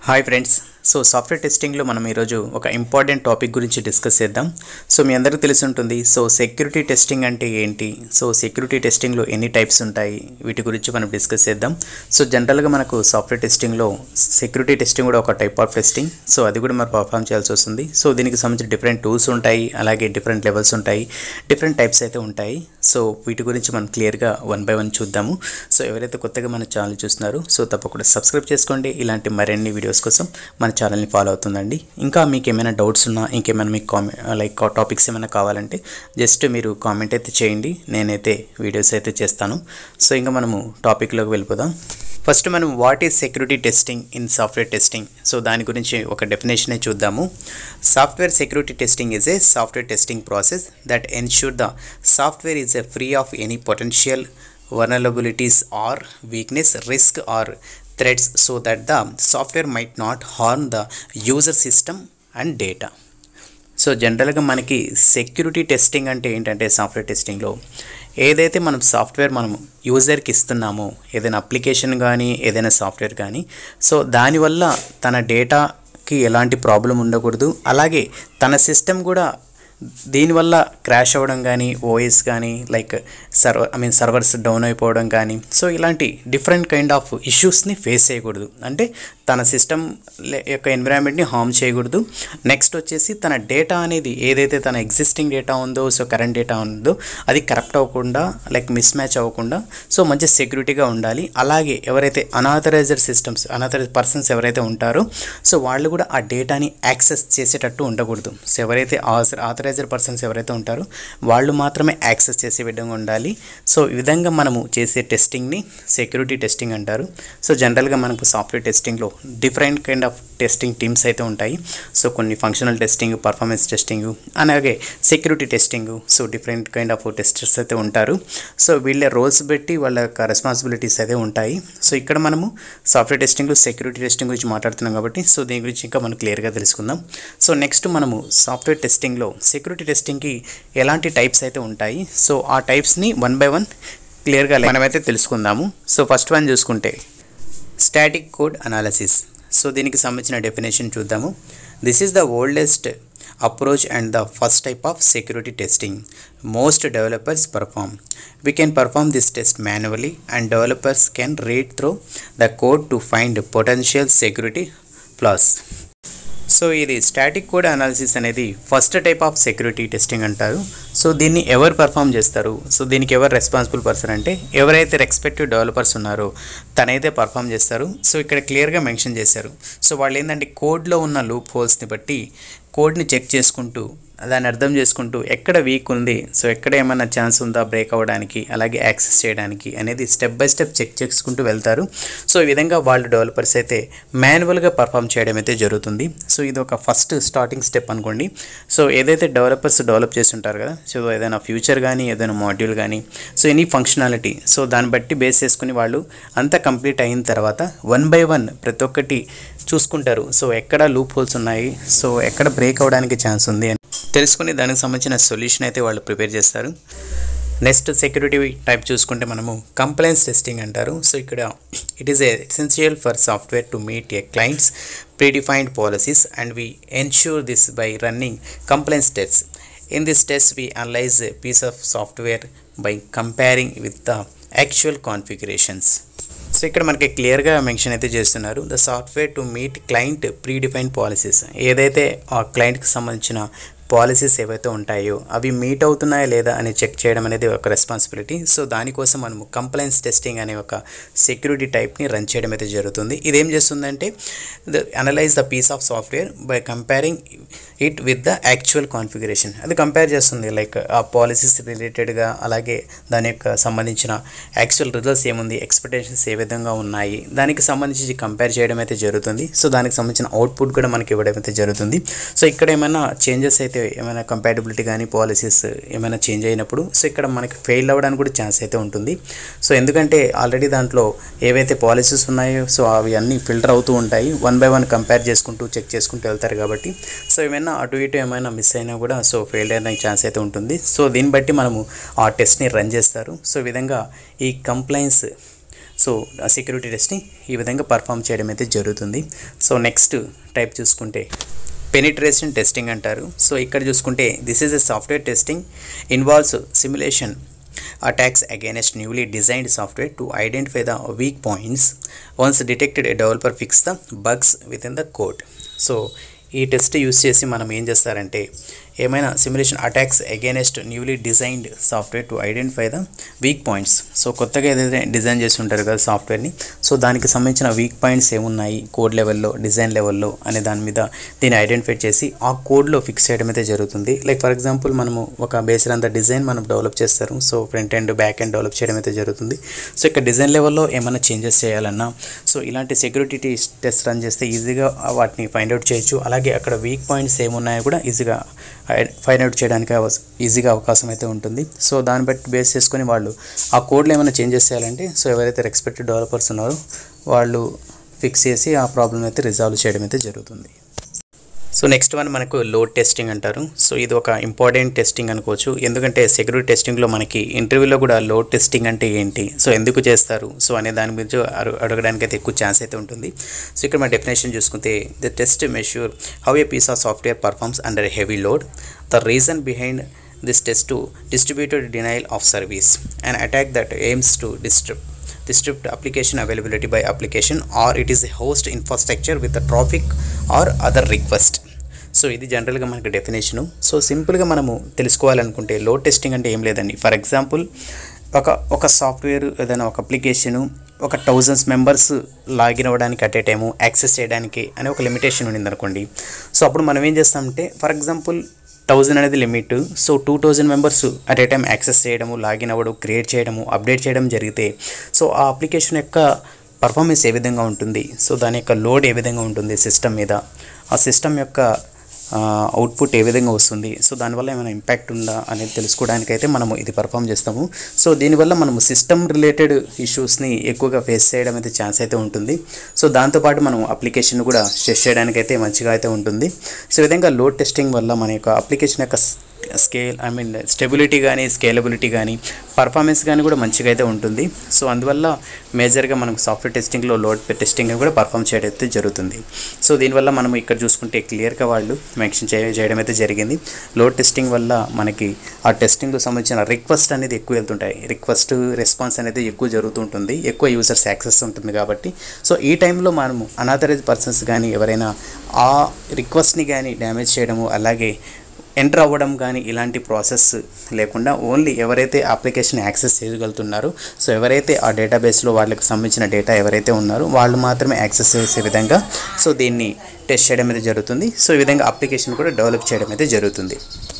Hi friends so software టెస్టింగ్లో మనం ఈరోజు ఒక ఇంపార్టెంట్ టాపిక్ గురించి డిస్కస్ చేద్దాం సో మీ అందరికీ తెలిసి ఉంటుంది సో సెక్యూరిటీ టెస్టింగ్ అంటే ఏంటి సో సెక్యూరిటీ టెస్టింగ్లో ఎన్ని టైప్స్ ఉంటాయి వీటి గురించి మనం డిస్కస్ చేద్దాం సో జనరల్గా మనకు సాఫ్ట్వేర్ టెస్టింగ్లో సెక్యూరిటీ టెస్టింగ్ కూడా ఒక టైప్ ఆఫ్ టెస్టింగ్ సో అది కూడా మనం పర్ఫామ్ చేయాల్సి వస్తుంది సో దీనికి సంబంధించిన డిఫరెంట్ టూల్స్ ఉంటాయి అలాగే డిఫరెంట్ లెవెల్స్ ఉంటాయి డిఫరెంట్ టైప్స్ అయితే ఉంటాయి సో వీటి గురించి మనం క్లియర్గా వన్ బై వన్ చూద్దాము సో ఎవరైతే కొత్తగా మన ఛానల్ చూస్తున్నారో సో తప్పకుండా సబ్స్క్రైబ్ చేసుకోండి ఇలాంటి మరిన్ని వీడియోస్ కోసం మన ఛానల్ని ఫాలో అవుతుందండి ఇంకా మీకు ఏమైనా డౌట్స్ ఉన్నా ఇంకేమైనా మీకు కామె లైక్ టాపిక్స్ ఏమైనా కావాలంటే జస్ట్ మీరు కామెంట్ అయితే చేయండి నేనైతే వీడియోస్ అయితే చేస్తాను సో ఇంకా మనము టాపిక్లోకి వెళ్ళిపోదాం ఫస్ట్ మనం what is security testing in software testing so దాని గురించి ఒక డెఫినేషన్ చూద్దాము software security testing is a software testing process that ensure the software is a free of any potential vulnerabilities or weakness risk or threats so that the software might not harm the user system and data so జనరల్గా మనకి security testing అంటే ఏంటంటే software టెస్టింగ్లో ఏదైతే మనం software మనం యూజర్కి ఇస్తున్నామో ఏదైనా application కానీ ఏదైనా సాఫ్ట్వేర్ కానీ సో దానివల్ల తన డేటాకి ఎలాంటి ప్రాబ్లం ఉండకూడదు అలాగే తన సిస్టమ్ కూడా దీనివల్ల క్రాష్ అవ్వడం కానీ ఓఎస్ కానీ like server I mean servers down అయిపోవడం కానీ సో ఇలాంటి డిఫరెంట్ కైండ్ ఆఫ్ ఇష్యూస్ని ఫేస్ చేయకూడదు అంటే తన సిస్టమ్ యొక్క ఎన్విరాన్మెంట్ని హార్మ్ చేయకూడదు నెక్స్ట్ వచ్చేసి తన డేటా అనేది ఏదైతే తన ఎగ్జిస్టింగ్ డేటా ఉందో సో కరెంట్ డేటా ఉందో అది కరప్ట్ అవ్వకుండా లైక్ మిస్ మ్యాచ్ అవ్వకుండా సో మంచి సెక్యూరిటీగా ఉండాలి అలాగే ఎవరైతే అనాథరైజర్ సిస్టమ్స్ అనాథరైజ్ పర్సన్స్ ఎవరైతే ఉంటారో సో వాళ్ళు కూడా ఆ డేటాని యాక్సెస్ చేసేటట్టు ఉండకూడదు సో ఎవరైతే ఆథరైజర్ పర్సన్స్ ఎవరైతే ఉంటారో వాళ్ళు మాత్రమే యాక్సెస్ చేసే విధంగా ఉండాలి సో ఈ విధంగా మనము చేసే టెస్టింగ్ని సెక్యూరిటీ టెస్టింగ్ అంటారు సో జనరల్గా మనకు సాఫ్ట్వేర్ టెస్టింగ్లో different kind of testing teams అయితే ఉంటాయి సో కొన్ని ఫంక్షనల్ టెస్టింగ్ పర్ఫార్మెన్స్ టెస్టింగ్ అలాగే security testing so different kind of testers అయితే ఉంటారు సో వీళ్ళ రోల్స్ బట్టి వాళ్ళ యొక్క రెస్పాన్సిబిలిటీస్ అయితే ఉంటాయి సో ఇక్కడ మనము సాఫ్ట్వేర్ టెస్టింగ్లో సెక్యూరిటీ టెస్టింగ్ గురించి మాట్లాడుతున్నాం కాబట్టి సో దీని గురించి ఇంకా మనం క్లియర్గా తెలుసుకుందాం సో నెక్స్ట్ మనము సాఫ్ట్వేర్ టెస్టింగ్లో సెక్యూరిటీ టెస్టింగ్కి ఎలాంటి టైప్స్ అయితే ఉంటాయి సో ఆ టైప్స్ని వన్ బై వన్ క్లియర్గా మనమైతే తెలుసుకుందాము సో ఫస్ట్ వన్ చూసుకుంటే స్టాటిక్ కోడ్ అనాలసిస్ సో దీనికి సంబంధించిన డెఫినేషన్ చూద్దాము this is the oldest approach and the first type of security testing most developers perform we can perform this test manually and developers can read through the code to find potential security flaws so ఇది static code analysis అనేది first type of security testing అంటారు so దీన్ని ఎవరు perform చేస్తారు so దీనికి ఎవరు responsible person అంటే ఎవరైతే రెస్పెక్టివ్ డెవలపర్స్ ఉన్నారో తనైతే పర్ఫామ్ చేస్తారు సో ఇక్కడ క్లియర్గా మెన్షన్ చేశారు సో వాళ్ళు ఏంటంటే కోడ్లో ఉన్న లూప్ హోల్స్ని బట్టి కోడ్ని చెక్ చేసుకుంటూ దాన్ని అర్థం చేసుకుంటూ ఎక్కడ వీక్ ఉంది సో ఎక్కడ ఏమైనా ఛాన్స్ ఉందా బ్రేక్ అవ్వడానికి అలాగే యాక్సెస్ చేయడానికి అనేది స్టెప్ బై స్టెప్ చెక్ చేసుకుంటూ వెళ్తారు సో ఈ విధంగా వాళ్ళు డెవలపర్స్ అయితే మాన్యువల్గా పర్ఫామ్ చేయడం అయితే జరుగుతుంది సో ఇది ఒక ఫస్ట్ స్టార్టింగ్ స్టెప్ అనుకోండి సో ఏదైతే డెవలపర్స్ డెవలప్ చేసి ఉంటారు కదా సో ఏదైనా ఫ్యూచర్ కానీ ఏదైనా మాడ్యూల్ కానీ సో ఎనీ ఫంక్షనాలిటీ సో దాన్ని బట్టి బేస్ చేసుకుని వాళ్ళు అంతా కంప్లీట్ అయిన తర్వాత వన్ బై వన్ ప్రతి ఒక్కటి చూసుకుంటారు సో ఎక్కడ లూప్ హోల్స్ ఉన్నాయి సో ఎక్కడ బ్రేక్ అవ్వడానికి ఛాన్స్ ఉంది అని తెలుసుకుని దానికి సంబంధించిన సొల్యూషన్ అయితే వాళ్ళు ప్రిపేర్ చేస్తారు నెక్స్ట్ సెక్యూరిటీ టైప్ చూసుకుంటే మనము కంప్లైన్స్ టెస్టింగ్ అంటారు సో ఇక్కడ it is essential for software to meet a client's predefined policies and we ensure this by running compliance test in this test we analyze a piece of software by comparing with the actual configurations so ఇక్కడ మనకి క్లియర్గా mention అయితే చేస్తున్నారు the software to meet client pre defined policies ఏదైతే ఆ క్లయింట్కి సంబంధించిన policies ఏవైతే ఉంటాయో అవి మీట్ అవుతున్నాయా లేదా అని చెక్ చేయడం అనేది ఒక రెస్పాన్సిబిలిటీ సో దానికోసం మనము కంప్లైన్స్ టెస్టింగ్ అనే ఒక సెక్యూరిటీ టైప్ని రన్ చేయడం అయితే జరుగుతుంది ఇదేం చేస్తుందంటే the analyze the piece of software by comparing it with the actual configuration అది కంపేర్ చేస్తుంది లైక్ ఆ పాలసీస్ రిలేటెడ్గా అలాగే దాని యొక్క సంబంధించిన యాక్చువల్ రిజల్ట్స్ ఏముంది ఎక్స్పెక్టేషన్స్ ఏ విధంగా ఉన్నాయి దానికి సంబంధించి కంపేర్ చేయడం అయితే జరుగుతుంది సో దానికి సంబంధించిన అవుట్పుట్ కూడా మనకి ఇవ్వడం అయితే జరుగుతుంది సో ఇక్కడ ఏమైనా చేంజెస్ అయితే ఏమైనా కంపాటబిలిటీ కానీ పాలసీస్ ఏమైనా చేంజ్ అయినప్పుడు సో ఇక్కడ మనకి ఫెయిల్ అవ్వడానికి కూడా ఛాన్స్ అయితే ఉంటుంది సో ఎందుకంటే ఆల్రెడీ దాంట్లో ఏవైతే పాలసీస్ ఉన్నాయో సో అవి అన్నీ ఫిల్టర్ అవుతూ ఉంటాయి వన్ బై వన్ కంపేర్ చేసుకుంటూ చెక్ చేసుకుంటూ వెళ్తారు కాబట్టి సో ఏమైనా అటు ఇటు ఏమైనా మిస్ అయినా కూడా సో ఫెయిల్ అయిన ఛాన్స్ అయితే ఉంటుంది సో దీన్ని బట్టి మనము ఆ టెస్ట్ని రన్ చేస్తారు సో ఈ విధంగా ఈ కంప్లైన్స్ సో ఆ సెక్యూరిటీ టెస్ట్ని ఈ విధంగా పర్ఫామ్ చేయడం అయితే జరుగుతుంది సో నెక్స్ట్ టైప్ చూసుకుంటే పెనిట్రేషన్ టెస్టింగ్ అంటారు సో ఇక్కడ చూసుకుంటే this is a software testing involves simulation attacks against newly designed software to identify the weak points. Once detected, a developer fix the bugs within the code. So ఈ test use చేసి మనం ఏం చేస్తారంటే ఏమైనా simulation attacks against newly designed software to identify the weak points so కొత్తగా ఏదైతే design చేసి ఉంటారు కదా సాఫ్ట్వేర్ని సో దానికి సంబంధించిన వీక్ పాయింట్స్ ఏమున్నాయి కోడ్ లెవెల్లో డిజైన్ లెవెల్లో అనే దాని మీద దీన్ని ఐడెంటిఫై చేసి ఆ కోడ్లో ఫిక్స్ చేయడం అయితే జరుగుతుంది లైక్ ఫర్ ఎగ్జాంపుల్ మనము ఒక బేస్డ్ అంత డిజైన్ మనం డెవలప్ చేస్తారు so front end back end develop చేయడం అయితే జరుగుతుంది సో ఇక్కడ డిజైన్ లెవెల్లో ఏమైనా చేంజెస్ చేయాలన్నా సో ఇలాంటి సెక్యూరిటీ టెస్ట్ రన్ చేస్తే ఈజీగా వాటిని ఫైండ్ అవుట్ చేయొచ్చు అలాగే అక్కడ వీక్ పాయింట్స్ ఏమున్నాయో కూడా ఈజీగా ఫైండ్ అవుట్ చేయడానికి అవస్- ఈజీగా అవకాశం అయితే ఉంటుంది సో దాన్ని బట్టి బేస్ చేసుకొని వాళ్ళు ఆ కోడ్లో ఏమైనా చేంజెస్ చేయాలంటే సో ఎవరైతే రెస్పెక్టెడ్ డెవలపర్స్ ఉన్నారో వాళ్ళు ఫిక్స్ చేసి ఆ ప్రాబ్లమ్ అయితే రిజాల్వ్ చేయడం అయితే జరుగుతుంది సో నెక్స్ట్ వన్ మనకు లోడ్ టెస్టింగ్ అంటారు సో ఇది ఒక ఇంపార్టెంట్ టెస్టింగ్ అనుకోవచ్చు ఎందుకంటే సెక్యూరిటీ టెస్టింగ్లో మనకి ఇంటర్వ్యూలో కూడా లోడ్ టెస్టింగ్ అంటే ఏంటి సో ఎందుకు చేస్తారు సో అనే దాని గురించి అడు- అడగడానికి అయితే ఎక్కువ ఛాన్స్ అయితే ఉంటుంది సో ఇక్కడ మన డెఫినేషన్ చూసుకుంటే the test measure how a piece of software performs under heavy load the reason behind this test to distributed denial of service and attack that aims to distribute distribute application availability by application or it is a host infrastructure with a traffic or other request so ఇది జనరల్గా మనకి definition so సింపుల్గా మనము తెలుసుకోవాలనుకుంటే load testing అంటే ఏం లేదండి for example ఒక ఒక సాఫ్ట్వేర్ ఏదైనా ఒక అప్లికేషను ఒక థౌజండ్స్ మెంబర్స్ లాగిన్ అవ్వడానికి అట్ ఏ టైము యాక్సెస్ చేయడానికి అనే ఒక లిమిటేషన్ ఉండింది అనుకోండి సో అప్పుడు మనం ఏం చేస్తామంటే ఫర్ ఎగ్జాంపుల్ థౌజండ్ అనేది limit so two thousand members at a time access చేయడము లాగిన్ అవ్వడం క్రియేట్ చేయడము అప్డేట్ చేయడం జరిగితే సో ఆ అప్లికేషన్ యొక్క పర్ఫార్మెన్స్ ఏ విధంగా ఉంటుంది సో దాని యొక్క లోడ్ ఏ విధంగా ఉంటుంది సిస్టమ్ మీద ఆ సిస్టమ్ యొక్క అవుట్పుట్ ఏ విధంగా వస్తుంది సో దానివల్ల ఏమైనా ఇంపాక్ట్ ఉందా అనేది తెలుసుకోవడానికి అయితే మనము ఇది పర్ఫామ్ చేస్తాము సో దీనివల్ల మనము సిస్టమ్ రిలేటెడ్ ఇష్యూస్ని ఎక్కువగా ఫేస్ చేయడం అయితే ఛాన్స్ అయితే ఉంటుంది సో దాంతోపాటు మనం అప్లికేషన్ కూడా టెస్ట్ చేయడానికి అయితే మంచిగా అయితే ఉంటుంది సో ఈ విధంగా లోడ్ టెస్టింగ్ వల్ల మన యొక్క అప్లికేషన్ యొక్క స్కేల్ ఐ మీన్ స్టెబిలిటీ కానీ స్కేలబిలిటీ కానీ పర్ఫార్మెన్స్ కానీ కూడా మంచిగా అయితే ఉంటుంది సో అందువల్ల మేజర్గా మనకు సాఫ్ట్వేర్ టెస్టింగ్లో లోడ్ టెస్టింగ్ కూడా పర్ఫామ్ చేయడం అయితే జరుగుతుంది సో దీనివల్ల మనం ఇక్కడ చూసుకుంటే క్లియర్గా వాళ్ళు మెన్షన్ చేయ చేయడం అయితే జరిగింది లోడ్ టెస్టింగ్ వల్ల మనకి ఆ టెస్టింగ్కి సంబంధించిన రిక్వెస్ట్ అనేది ఎక్కువ వెళ్తుంటాయి రిక్వెస్ట్ రెస్పాన్స్ అనేది ఎక్కువ జరుగుతుంటుంది ఎక్కువ యూజర్స్ యాక్సెస్ ఉంటుంది కాబట్టి సో ఈ టైంలో మనము అనాథరైజ్ పర్సన్స్ కానీ ఎవరైనా ఆ రిక్వెస్ట్ని కానీ డ్యామేజ్ చేయడము అలాగే ఎంటర్ అవ్వడం కానీ ఇలాంటి ప్రాసెస్ లేకుండా ఓన్లీ ఎవరైతే అప్లికేషన్ యాక్సెస్ చేయగలుగుతున్నారో సో ఎవరైతే ఆ డేటాబేస్లో వాళ్ళకి సంబంధించిన డేటా ఎవరైతే ఉన్నారో వాళ్ళు మాత్రమే యాక్సెస్ చేసే విధంగా సో దీన్ని టెస్ట్ చేయడం అయితే జరుగుతుంది సో ఈ విధంగా అప్లికేషన్ కూడా డెవలప్ చేయడం అయితే జరుగుతుంది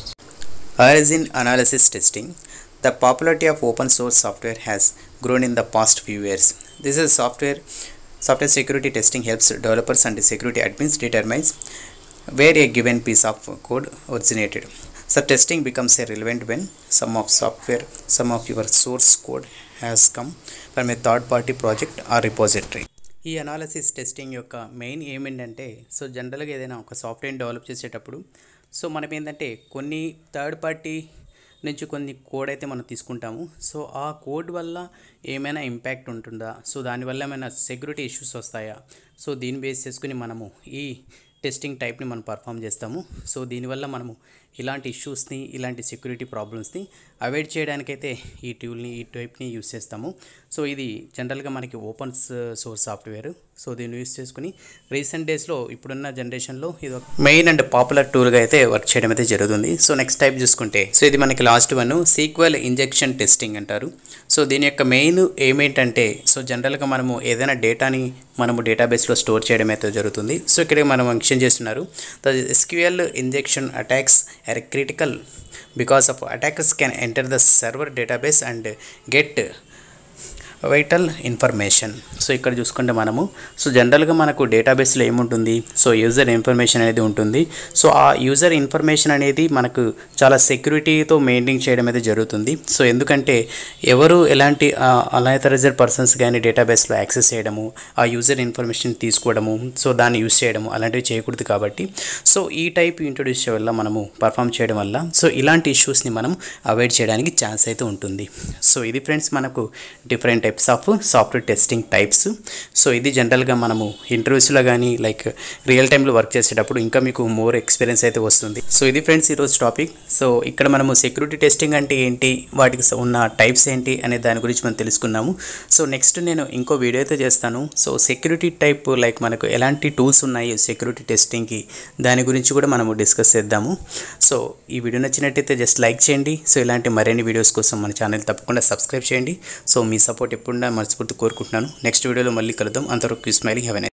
Origin analysis testing. The popularity of open source software has grown in the past few years. This is software software security testing helps developers and security admins determines where a given piece of code originated. So testing becomes a relevant when some of software, some of your source code has come from a third party project or repository. ఈ analysis testing యొక్క main ఏమేంటంటే so జనరల్గా ఏదైనా ఒక software develop చేసేటప్పుడు so మనం ఏంటంటే కొన్ని థర్డ్ పార్టీ నుంచి కొన్ని కోడ్ అయితే మనం తీసుకుంటాము సో ఆ కోడ్ వల్ల ఏమైనా ఇంపాక్ట్ ఉంటుందా సో దానివల్ల ఏమైనా సెక్యూరిటీ ఇష్యూస్ వస్తాయా సో దీన్ని బేస్ చేసుకుని మనము ఈ టెస్టింగ్ టైప్ని మనం పర్ఫామ్ చేస్తాము సో దీనివల్ల మనము ఇలాంటి ఇష్యూస్ని ఇలాంటి సెక్యూరిటీ ప్రాబ్లమ్స్ని అవాయిడ్ చేయడానికైతే ఈ టూల్ని ఈ టైప్ని యూస్ చేస్తాము సో ఇది జనరల్గా మనకి ఓపెన్ సోర్స్ సాఫ్ట్వేర్ సో దీన్ని యూస్ చేసుకుని రీసెంట్ డేస్లో ఇప్పుడున్న జనరేషన్లో ఇది ఒక మెయిన్ అండ్ పాపులర్ టూల్గా అయితే వర్క్ చేయడం అయితే జరుగుతుంది సో నెక్స్ట్ టైప్ చూసుకుంటే సో ఇది మనకి last one sequel injection testing అంటారు సో దీని యొక్క మెయిన్ ఏమేంటంటే సో జనరల్గా మనము ఏదైనా డేటాని మనము డేటాబేస్లో స్టోర్ చేయడం అయితే జరుగుతుంది సో ఇక్కడ మనం మెన్షన్ చేస్తున్నారు the SQL injection attacks are critical because of attackers can enter the server database and get vital information so ఇక్కడ చూసుకుంటే మనము సో జనరల్గా మనకు డేటాబేస్లో ఏముంటుంది సో యూజర్ ఇన్ఫర్మేషన్ అనేది ఉంటుంది సో ఆ యూజర్ ఇన్ఫర్మేషన్ అనేది మనకు చాలా సెక్యూరిటీతో మెయింటైన్ చేయడం అయితే జరుగుతుంది సో ఎందుకంటే ఎవరు ఎలాంటి అలైథరైజర్ పర్సన్స్ కానీ డేటాబేస్లో యాక్సెస్ చేయడము ఆ యూజర్ ఇన్ఫర్మేషన్ తీసుకోవడము సో దాన్ని యూస్ చేయడము అలాంటివి చేయకూడదు కాబట్టి సో ఈ టైప్ ఇంట్రొడ్యూస్ చేయడం వల్ల మనము పర్ఫామ్ చేయడం వల్ల సో ఇలాంటి ఇష్యూస్ని మనం అవాయిడ్ చేయడానికి ఛాన్స్ అయితే ఉంటుంది సో ఇది ఫ్రెండ్స్ మనకు different type types of software testing types so ఇది జనరల్గా మనము ఇంటర్వ్యూస్లో కానీ లైక్ రియల్ టైంలో వర్క్ చేసేటప్పుడు ఇంకా మీకు మోర్ ఎక్స్పీరియన్స్ అయితే వస్తుంది సో ఇది ఫ్రెండ్స్ ఈరోజు టాపిక్ సో ఇక్కడ మనము సెక్యూరిటీ టెస్టింగ్ అంటే ఏంటి వాటికి స- ఉన్న టైప్స్ ఏంటి అనే దాని గురించి మనం తెలుసుకున్నాము సో నెక్స్ట్ నేను ఇంకో వీడియో అయితే చేస్తాను సో సెక్యూరిటీ టైప్ లైక్ మనకు ఎలాంటి టూల్స్ ఉన్నాయి సెక్యూరిటీ టెస్టింగ్కి దాని గురించి కూడా మనము డిస్కస్ చేద్దాము సో ఈ వీడియో నచ్చినట్టయితే జస్ట్ లైక్ చేయండి సో ఇలాంటి మరిన్ని వీడియోస్ కోసం మన ఛానల్ తప్పకుండా సబ్స్క్రైబ్ చేయండి సో మీ సపోర్ట్ ఎప్పుడున్నా మనస్ఫూర్తి కోరుకుంటున్నాను నెక్స్ట్ వీడియోలో మళ్ళీ కలుద్దాం అంతవరకు స్మైలింగ్ హ్యావ్ ఎ నైస్